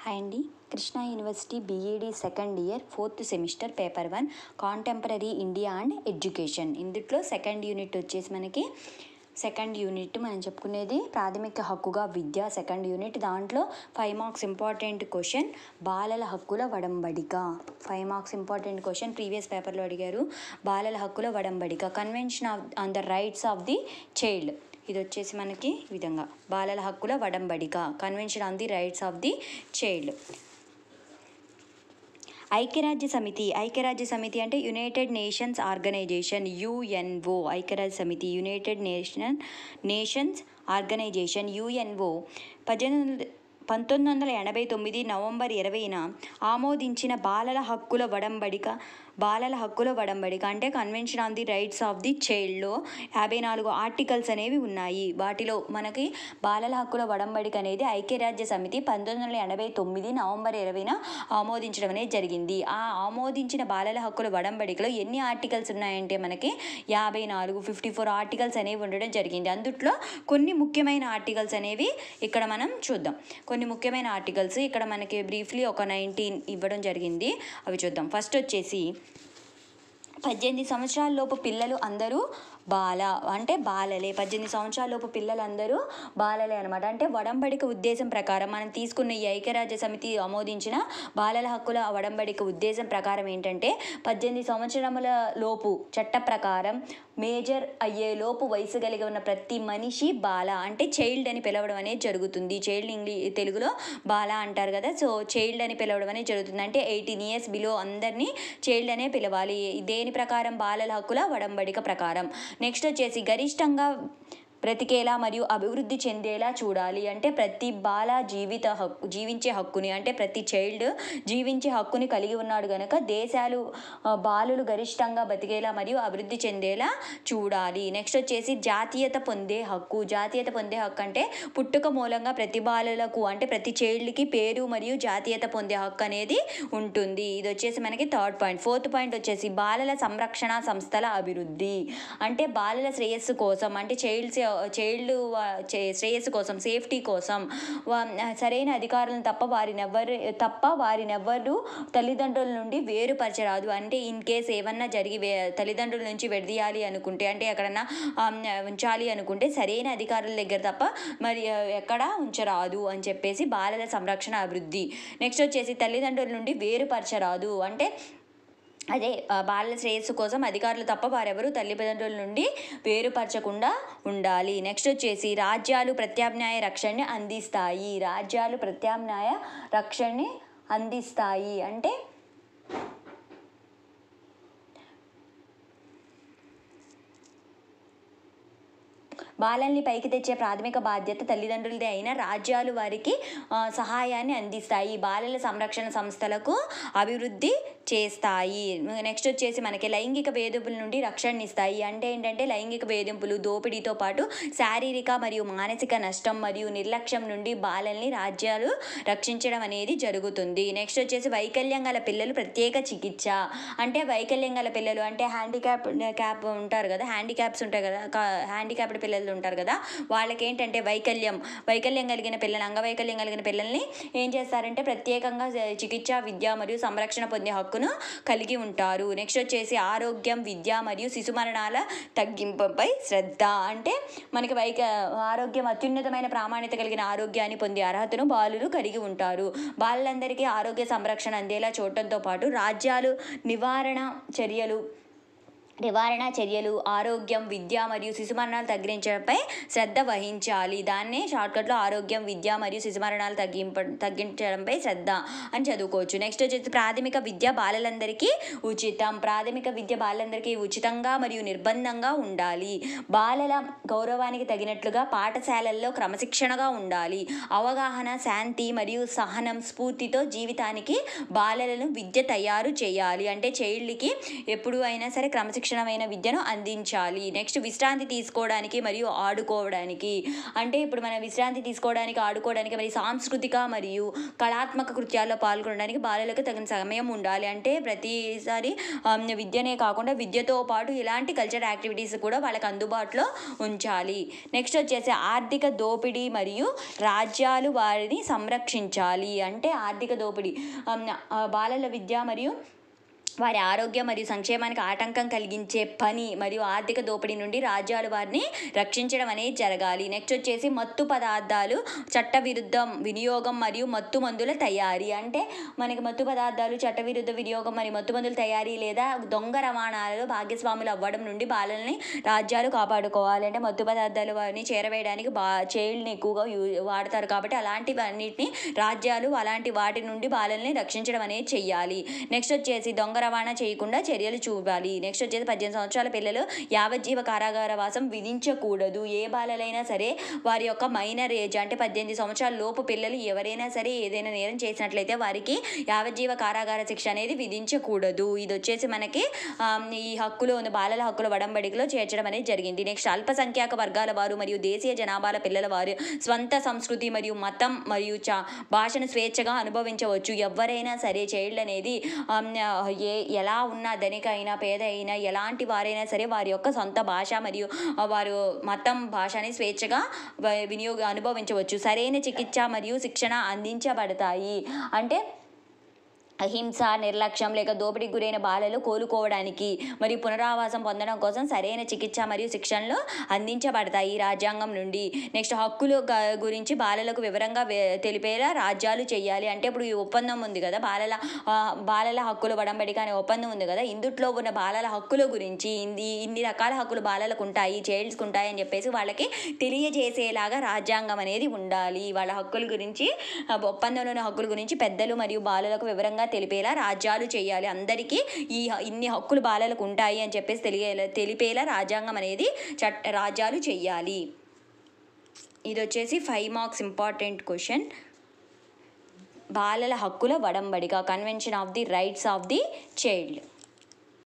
hi అండి Krishna university BEd second year fourth semester paper one contemporary India and education ఇందుట్లో second unit వచ్చేసి మనకి second unit మనం చెప్పుకునేది ప్రాథమిక హక్కుగా విద్య సెకండ్ యూనిట్ దాంట్లో ఫైవ్ మార్క్స్ ఇంపార్టెంట్ క్వశ్చన్ బాలల హక్కుల వడంబడిక five marks important question previous పేపర్లో అడిగారు బాలల హక్కుల వడంబడిక convention of on the rights of the child ఇది వచ్చేసి మనకి ఈ విధంగా బాలల హక్కుల వడంబడిక convention on the rights of the child ఐక్యరాజ్య సమితి ఐక్యరాజ్య సమితి అంటే యునైటెడ్ నేషన్స్ ఆర్గనైజేషన్ యుఎన్ఓ ఐక్యరాజ్య సమితి united nation nations organisation UNO పద్దెనిమిది పంతొమ్మిది వందల ఎనభై తొమ్మిది నవంబర్ ఇరవైన ఆమోదించిన బాలల హక్కుల వడంబడిక బాలల హక్కుల వడంబడిక అంటే convention on the rights of the చైల్డ్లో యాభై నాలుగు ఆర్టికల్స్ అనేవి ఉన్నాయి వాటిలో మనకి బాలల హక్కుల వడంబడిక అనేది ఐక్యరాజ్య సమితి పంతొమ్మిది వందల ఎనభై తొమ్మిది నవంబర్ ఇరవైన ఆమోదించడం అనేది జరిగింది ఆ ఆమోదించిన బాలల హక్కుల వడంబడికలో ఎన్ని ఆర్టికల్స్ ఉన్నాయంటే మనకి యాభై నాలుగు ఫిఫ్టీ ఫోర్ ఆర్టికల్స్ అనేవి ఉండడం జరిగింది అందుట్లో కొన్ని ముఖ్యమైన ఆర్టికల్స్ అనేవి ఇక్కడ మనం చూద్దాం కొన్ని ముఖ్యమైన ఆర్టికల్స్ ఇక్కడ మనకి బ్రీఫ్లీ ఒక నైన్టీన్ ఇవ్వడం జరిగింది అవి చూద్దాం ఫస్ట్ వచ్చేసి పద్దెనిమిది సంవత్సరాల లోపు పిల్లలు అందరూ బాల అంటే బాలలే పద్దెనిమిది సంవత్సరాల లోపు పిల్లలందరూ బాలలే అనమాట అంటే వడంబడిక ఉద్దేశం ప్రకారం మనం తీసుకున్న ఈ ఐక్యరాజ్య సమితి ఆమోదించిన బాలల హక్కుల వడంబడిక ఉద్దేశం ప్రకారం ఏంటంటే పద్దెనిమిది సంవత్సరముల లోపు చట్ట ప్రకారం మేజర్ అయ్యే లోపు వయసు కలిగి ఉన్న ప్రతి మనిషి బాల అంటే చైల్డ్ అని పిలవడం అనేది జరుగుతుంది చైల్డ్ ఇంగ్లీ తెలుగులో బాల అంటారు కదా సో చైల్డ్ అని పిలవడం అనేది జరుగుతుంది అంటే ఎయిటీన్ ఇయర్స్ బిలో అందరినీ చైల్డ్ అనే పిలవాలి దేని ప్రకారం బాలల హక్కుల వడంబడిక ప్రకారం నెక్స్ట్ వచ్చేసి గరిష్టంగా బ్రతికేలా మరియు అభివృద్ధి చెందేలా చూడాలి అంటే ప్రతి బాల జీవిత హక్కు జీవించే హక్కుని అంటే ప్రతి చైల్డ్ జీవించే హక్కుని కలిగి ఉన్నాడు కనుక దేశాలు ఆ, బాలులు గరిష్టంగా బతికేలా మరియు అభివృద్ధి చెందేలా చూడాలి నెక్స్ట్ వచ్చేసి జాతీయత పొందే హక్కు జాతీయత పొందే హక్కు అంటే పుట్టుక మూలంగా ప్రతి బాలులకు అంటే ప్రతి చైల్డ్కి పేరు మరియు జాతీయత పొందే హక్కు అనేది ఉంటుంది ఇది వచ్చేసి మనకి థర్డ్ పాయింట్ ఫోర్త్ పాయింట్ వచ్చేసి బాలల సంరక్షణ సంస్థల అభివృద్ధి అంటే బాలల శ్రేయస్సు కోసం అంటే చైల్డ్స్ చైల్డ్ శ్రేయస్సు కోసం సేఫ్టీ కోసం వా- సరైన అధికారులను తప్ప వారిని ఎవరు తప్ప వారిని ఎవ్వరు తల్లిదండ్రుల నుండి వేరుపరచరాదు అంటే ఇన్ కేస్ ఏమన్నా జరిగి వే తల్లిదండ్రుల నుంచి విడదీయాలి అనుకుంటే అంటే ఎక్కడన్నా ఆమ్, ఉంచాలి అనుకుంటే సరైన అధికారుల దగ్గర తప్ప మరి ఆ, ఎక్కడ ఉంచరాదు అని చెప్పేసి బాలల సంరక్షణ అభివృద్ధి నెక్స్ట్ వచ్చేసి తల్లిదండ్రుల నుండి వేరుపరచరాదు అంటే అదే ఆ, బాలల శ్రేయస్సు కోసం అధికారులు తప్ప వారెవరూ తల్లిదండ్రుల నుండి వేరుపరచకుండా ఉండాలి నెక్స్ట్ వచ్చేసి రాజ్యాలు ప్రత్యామ్నాయ రక్షణని అందిస్తాయి రాజ్యాలు ప్రత్యామ్నాయ రక్షణని అందిస్తాయి అంటే బాలల్ని పైకి తెచ్చే ప్రాథమిక బాధ్యత తల్లిదండ్రులదే అయిన రాజ్యాలు వారికి ఆ, సహాయాన్ని అందిస్తాయి బాలల సంరక్షణ సంస్థలకు అభివృద్ధి చేస్తాయి నెక్స్ట్ వచ్చేసి మనకి లైంగిక వేధింపుల నుండి రక్షణ ఇస్తాయి అంటే ఏంటంటే లైంగిక వేధింపులు దోపిడీతో పాటు శారీరక మరియు మానసిక నష్టం మరియు నిర్లక్ష్యం నుండి బాలల్ని రాజ్యాలు రక్షించడం అనేది జరుగుతుంది నెక్స్ట్ వచ్చేసి వైకల్యం గల పిల్లలు ప్రత్యేక చికిత్స అంటే వైకల్యం గల పిల్లలు అంటే హ్యాండిక్యాప్ క్యాప్ ఉంటారు కదా హ్యాండిక్యాప్స్ ఉంటాయి కదా హ్యాండిక్యాప్డ్ పిల్లలు ఉంటారు కదా వాళ్ళకి ఏంటంటే వైకల్యం వైకల్యం కలిగిన పిల్లలు అంగవైకల్యం కలిగిన పిల్లల్ని ఏం చేస్తారంటే ప్రత్యేకంగా చికిత్స విద్య మరియు సంరక్షణ పొందే హక్కును కలిగి ఉంటారు నెక్స్ట్ వచ్చేసి ఆరోగ్యం విద్య మరియు శిశు మరణాల తగ్గింపుపై శ్రద్ధ అంటే మనకి వైక ఆరోగ్యం అత్యున్నతమైన ప్రామాణ్యత కలిగిన ఆరోగ్యాన్ని పొందే అర్హతను బాలురు కలిగి ఉంటారు బాలులందరికీ ఆరోగ్య సంరక్షణ అందేలా చూడటంతో పాటు రాజ్యాలు నివారణ చర్యలు నివారణ చర్యలు ఆరోగ్యం విద్య మరియు శిశుమరణాలు తగ్గించడంపై శ్రద్ధ వహించాలి దాన్నే షార్ట్కట్లో ఆరోగ్యం విద్య మరియు శిశుమరణాలు తగ్గింప తగ్గించడంపై శ్రద్ధ అని చదువుకోవచ్చు నెక్స్ట్ వచ్చేసి ప్రాథమిక విద్య బాలలందరికీ ఉచితం ప్రాథమిక విద్య బాలలందరికీ ఉచితంగా మరియు నిర్బంధంగా ఉండాలి బాలల గౌరవానికి తగినట్లుగా పాఠశాలల్లో క్రమశిక్షణగా ఉండాలి అవగాహన శాంతి మరియు సహనం స్ఫూర్తితో జీవితానికి బాలలను విద్య తయారు చేయాలి అంటే చైల్డ్కి ఎప్పుడు అయినా సరే క్రమశిక్షణ క్రమశిక్షణమైన విద్యను అందించాలి నెక్స్ట్ విశ్రాంతి తీసుకోవడానికి మరియు ఆడుకోవడానికి అంటే ఇప్పుడు మన విశ్రాంతి తీసుకోవడానికి ఆడుకోవడానికి మరి సాంస్కృతిక మరియు కళాత్మక కృత్యాల్లో పాల్గొనడానికి బాలలకు తగిన సమయం ఉండాలి అంటే ప్రతిసారి ఆమ్, విద్యనే కాకుండా విద్యతో పాటు ఇలాంటి కల్చర్ యాక్టివిటీస్ కూడా వాళ్ళకి అందుబాటులో ఉంచాలి నెక్స్ట్ వచ్చేసి ఆర్థిక దోపిడీ మరియు రాజ్యాలు వారిని సంరక్షించాలి అంటే ఆర్థిక దోపిడీ ఆమ్, ఆ, బాలల విద్య మరియు వారి ఆరోగ్యం మరియు సంక్షేమానికి ఆటంకం కలిగించే పని మరియు ఆర్థిక దోపిడీ నుండి రాజ్యాలు వారిని రక్షించడం అనేది జరగాలి నెక్స్ట్ వచ్చేసి మత్తు పదార్థాలు చట్టవిరుద్ధ వినియోగం మరియు మత్తు మందుల తయారీ అంటే మనకి మత్తు పదార్థాలు చట్టవిరుద్ధ వినియోగం మరియు మత్తు మందుల తయారీ లేదా దొంగ రవాణాలలో భాగస్వాములు అవ్వడం నుండి బాలల్ని రాజ్యాలు కాపాడుకోవాలి అంటే మత్తు పదార్థాలు వారిని చేరవేయడానికి బా చైల్డ్ని ఎక్కువగా యూ వాడతారు కాబట్టి అలాంటివన్నిటిని రాజ్యాలు అలాంటి వాటి నుండి బాలల్ని రక్షించడం అనేది చెయ్యాలి నెక్స్ట్ వచ్చేసి దొంగ రవాణా చేయకుండా చర్యలు చూపాలి నెక్స్ట్ వచ్చేసి పద్దెనిమిది సంవత్సరాల పిల్లలు యావజ్జీవ కారాగార వాసం విధించకూడదు ఏ బాలలైనా సరే వారి యొక్క మైనర్ ఏజ్ అంటే పద్దెనిమిది సంవత్సరాల లోపు పిల్లలు ఎవరైనా సరే ఏదైనా నేరం చేసినట్లయితే వారికి యావజ్జీవ కారాగార శిక్ష అనేది విధించకూడదు ఇది వచ్చేసి మనకి ఆమ్, ఈ హక్కులు ఉంది బాలల హక్కుల వడంబడికలో చేర్చడం అనేది జరిగింది నెక్స్ట్ అల్పసంఖ్యాక వర్గాల వారు మరియు దేశీయ జనాభాల పిల్లల వారు స్వంత సంస్కృతి మరియు మతం మరియు చా భాషను స్వేచ్ఛగా అనుభవించవచ్చు ఎవరైనా సరే చైల్డ్ అనేది ఆమ్, ఏ ఎలా ఉన్నా ధనిక అయినా పేద అయినా ఎలాంటి వారైనా సరే వారి యొక్క సొంత భాష మరియు ఆ, వారు మతం భాషని స్వేచ్ఛగా వ- వినియోగ అనుభవించవచ్చు సరైన చికిత్స మరియు శిక్షణ అందించబడతాయి అంటే అహింస నిర్లక్ష్యం లేక దోపిడీకి గురైన బాలలు కోలుకోవడానికి మరియు పునరావాసం పొందడం కోసం సరైన చికిత్స మరియు శిక్షణలు అందించబడతాయి ఈ రాజ్యాంగం నుండి నెక్స్ట్ హక్కులు గ- గురించి బాలలకు వివరంగా వే- తెలిపేలా రాజ్యాలు చేయాలి అంటే ఇప్పుడు ఈ ఒప్పందం ఉంది కదా బాలల ఆ, బాలల హక్కుల వడంబడిక అనే ఒప్పందం ఉంది కదా ఇందుట్లో ఉన్న బాలల హక్కుల గురించి ఇన్ని ఇన్ని రకాల హక్కులు బాలలకు ఉంటాయి చైల్డ్స్కి ఉంటాయి అని చెప్పేసి వాళ్ళకి తెలియజేసేలాగా రాజ్యాంగం అనేది ఉండాలి వాళ్ళ హక్కుల గురించి ఆ, ఒప్పందంలోని హక్కుల గురించి పెద్దలు మరియు బాలలకు వివరంగా తెలిపేలా రాజ్యాలు చేయాలి అందరికీ ఈ హ- ఇన్ని హక్కులు బాలలకు ఉంటాయి అని చెప్పేసి తెలియ తెలిపేలా రాజ్యాంగం అనేది చట్ట రాజ్యాలు చెయ్యాలి ఇది వచ్చేసి ఫైవ్ మార్క్స్ ఇంపార్టెంట్ క్వశ్చన్ బాలల హక్కుల వడంబడిక convention of the rights of the child